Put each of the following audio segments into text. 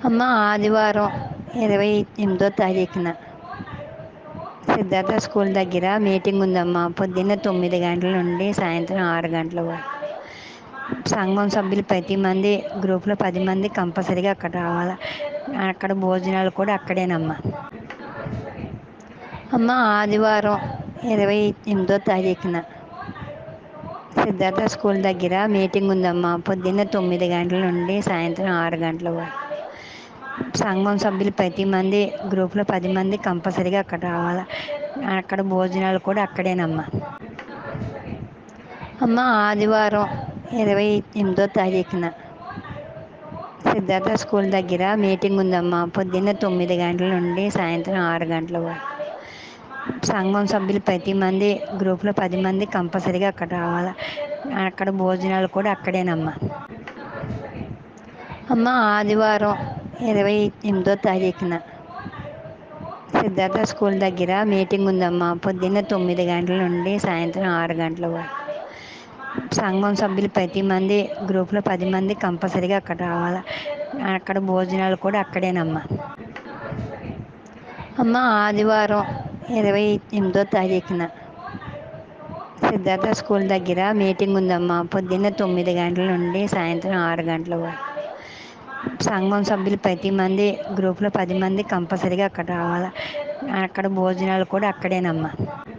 అమ్మ ఆదివారం ఇరవై ఎనిమిదో తారీఖున సిద్ధార్థ స్కూల్ దగ్గర మీటింగ్ ఉందమ్మా పొద్దున్న తొమ్మిది గంటల నుండి సాయంత్రం ఆరు గంటల వరకు సంఘం సభ్యులు ప్రతి మంది గ్రూప్ లో పది మంది కంపల్సరిగా అక్కడ రావాల అక్కడ భోజనాలు కూడా అక్కడేనమ్మా అమ్మ ఆదివారం ఇరవై ఎనిమిదో తారీఖున సిద్ధార్థ స్కూల్ దగ్గర మీటింగ్ ఉందమ్మా పొద్దున్న తొమ్మిది గంటల నుండి సాయంత్రం ఆరు గంటల వరకు సంఘం సభ్యులు ప్రతి మంది గ్రూప్ లో పది మంది కంపల్సరిగా అక్కడ రావాల అక్కడ భోజనాలు కూడా అక్కడేనమ్మా అమ్మ ఆదివారం ఇరవై ఎనిమిదో తారీఖున సిద్ధార్థ స్కూల్ దగ్గర మీటింగ్ ఉందమ్మా పొద్దున్న తొమ్మిది గంటల నుండి సాయంత్రం ఆరు గంటల వరకు సంఘం సభ్యులు ప్రతి మంది గ్రూప్ లో పది మంది కంపల్సరిగా అక్కడ రావాల అక్కడ భోజనాలు కూడా అక్కడేనమ్మా అమ్మ ఆదివారం ఇరవై ఎనిమిదో తారీఖున సిద్ధార్థ స్కూల్ దగ్గర మీటింగ్ ఉందమ్మా పొద్దున్న తొమ్మిది గంటల నుండి సాయంత్రం ఆరు గంటల వరకు సంఘం సభ్యులు ప్రతి మంది గ్రూప్ లో పది మంది కంపల్సరిగా అక్కడ రావాల అక్కడ భోజనాలు కూడా అక్కడేనమ్మా అమ్మ ఆదివారం ఇరవై ఎనిమిదో తారీఖున సిద్ధార్థ స్కూల్ దగ్గర మీటింగ్ ఉందమ్మా పొద్దున్న తొమ్మిది గంటల నుండి సాయంత్రం ఆరు గంటల వరకు సంఘం సభ్యులు ప్రతి మంది గ్రూప్ లో పది మంది కంపల్సరిగా అక్కడ రావాల అక్కడ భోజనాలు కూడా అక్కడేనమ్మా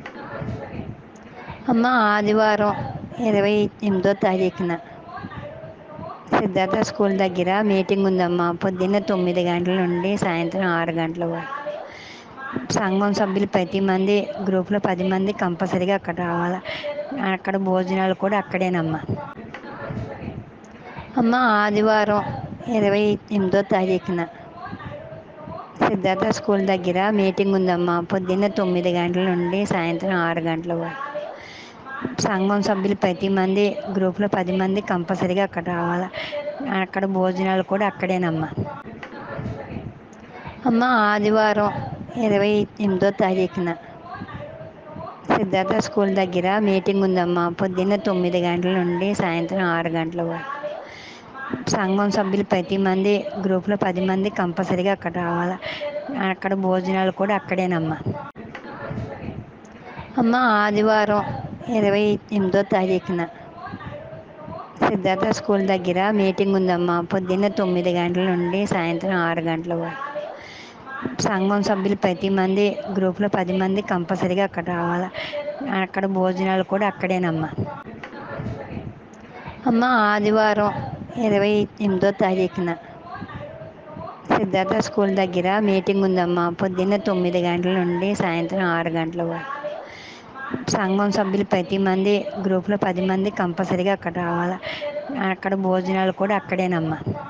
అమ్మ ఆదివారం ఇరవై ఎనిమిదో తారీఖున సిద్ధార్థ స్కూల్ దగ్గర మీటింగ్ ఉందమ్మా పొద్దున్న తొమ్మిది గంటల నుండి సాయంత్రం ఆరు గంటల వరకు సంఘం సభ్యులు ప్రతి మంది గ్రూప్ లో పది మంది కంపల్సరిగా అక్కడ రావాల అక్కడ భోజనాలు కూడా అక్కడేనమ్మా అమ్మ ఆదివారం ఇరవై ఎనిమిదో తారీఖున సిద్ధార్థ స్కూల్ దగ్గర మీటింగ్ ఉందమ్మా పొద్దున్న తొమ్మిది గంటల నుండి సాయంత్రం ఆరు గంటల వరకు సంఘం సభ్యులు ప్రతి మంది గ్రూప్ లో పది మంది కంపల్సరిగా అక్కడ రావాల అక్కడ భోజనాలు కూడా అక్కడేనమ్మా అమ్మ ఆదివారం ఇరవై ఎనిమిదో తారీఖున సిద్ధార్థ స్కూల్ దగ్గర మీటింగ్ ఉందమ్మా పొద్దున్న తొమ్మిది గంటల నుండి సాయంత్రం ఆరు గంటల వరకు సంఘం సభ్యులు ప్రతి మంది గ్రూప్ లో పది మంది కంపల్సరిగా అక్కడ రావాల అక్కడ భోజనాలు కూడా అక్కడేనమ్మా అమ్మ ఆదివారం ఇరవై ఎనిమిదో తారీఖున సిద్ధార్థ స్కూల్ దగ్గర మీటింగ్ ఉందమ్మా పొద్దున్న తొమ్మిది గంటల నుండి సాయంత్రం ఆరు గంటల వరకు సంఘం సభ్యులు ప్రతి మంది గ్రూప్ లో పది మంది కంపల్సరిగా అక్కడ రావాల అక్కడ భోజనాలు కూడా అక్కడేనమ్మా అమ్మ ఆదివారం ఇరవై ఎనిమిదో తారీఖున సిద్ధార్థ స్కూల్ దగ్గర మీటింగ్ ఉందమ్మా పొద్దున్న తొమ్మిది గంటల నుండి సాయంత్రం ఆరు గంటల వరకు సంఘం సభ్యులు ప్రతి మంది గ్రూప్ లో పది మంది కంపల్సరిగా అక్కడ రావాల అక్కడ భోజనాలు కూడా అక్కడేనమ్మా